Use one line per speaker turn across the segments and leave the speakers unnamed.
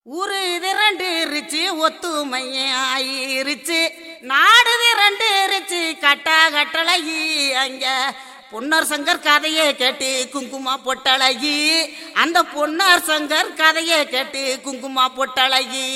ஊரு திரண்டுருச்சு ஒத்துமையே ஆயிருச்சு நாடு திரண்டுருச்சு கட்டா கட்டழகி அங்க பொன்னர் சங்கர் கதையை கேட்டு குங்குமா பொட்டழகி அந்த பொன்னர் சங்கர் கதையை கேட்டு குங்குமா பொட்டழகி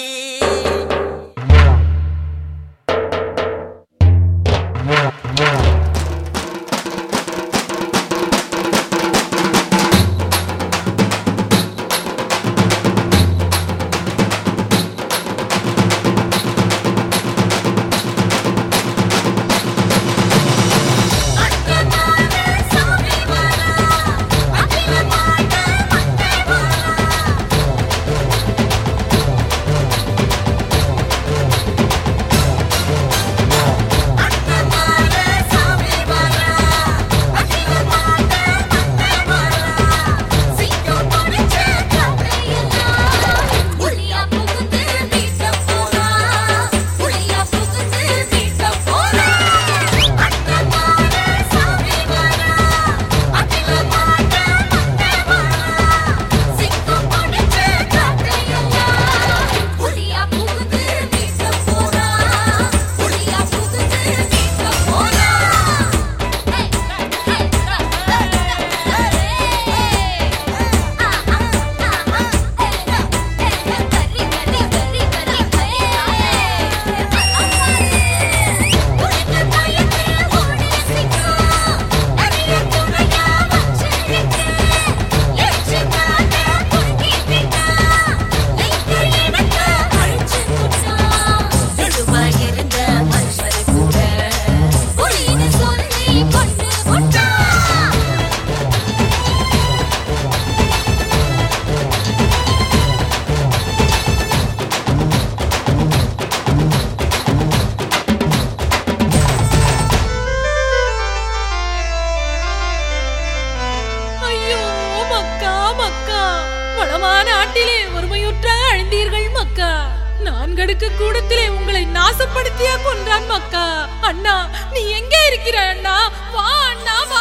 ஐயோ மக்கா மக்கா வளமான ஆட்டிலே வறுமையுற்ற அழிந்தீர்கள் மக்கா நான்கடுக்கு கூடத்திலே உங்களை நாசப்படுத்தியா கொன்றான் மக்கா அண்ணா நீ எங்க இருக்கிற அண்ணா வா அண்ணா வா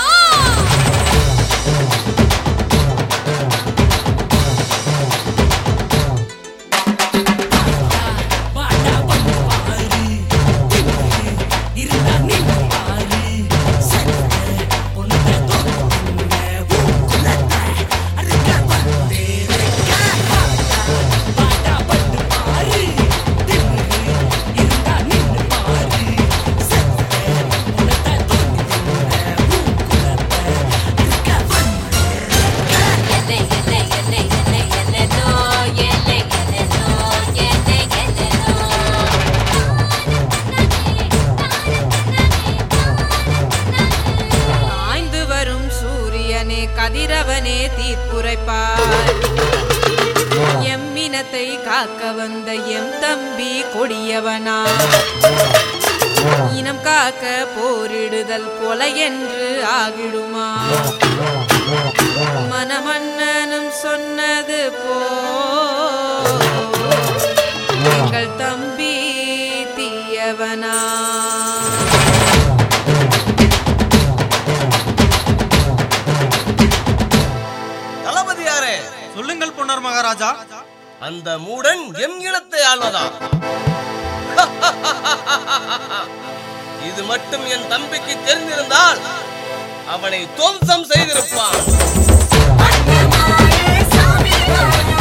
ஆய்ந்து வரும் சூரியனே கதிரவனே தீர்ப்புரைப்பார் எம்மினத்தை காக்க வந்த எம் தம்பி கொடியவனா இனம் காக்க போரிடுதல் கொலை என்று ஆகிடுமா மனமன்னனும் சொன்னது போ எங்கள் தம்பி தீயவனா
தளபதியாரே
சொல்லுங்கள் பொன்னர் மகாராஜா
அந்த மூடன் எம் இனத்தை ஆள்வதா இது மட்டும் என் தம்பிக்கு தெரிந்திருந்தால் அவனை துவம்சம் செய்திருப்பான்
சாமி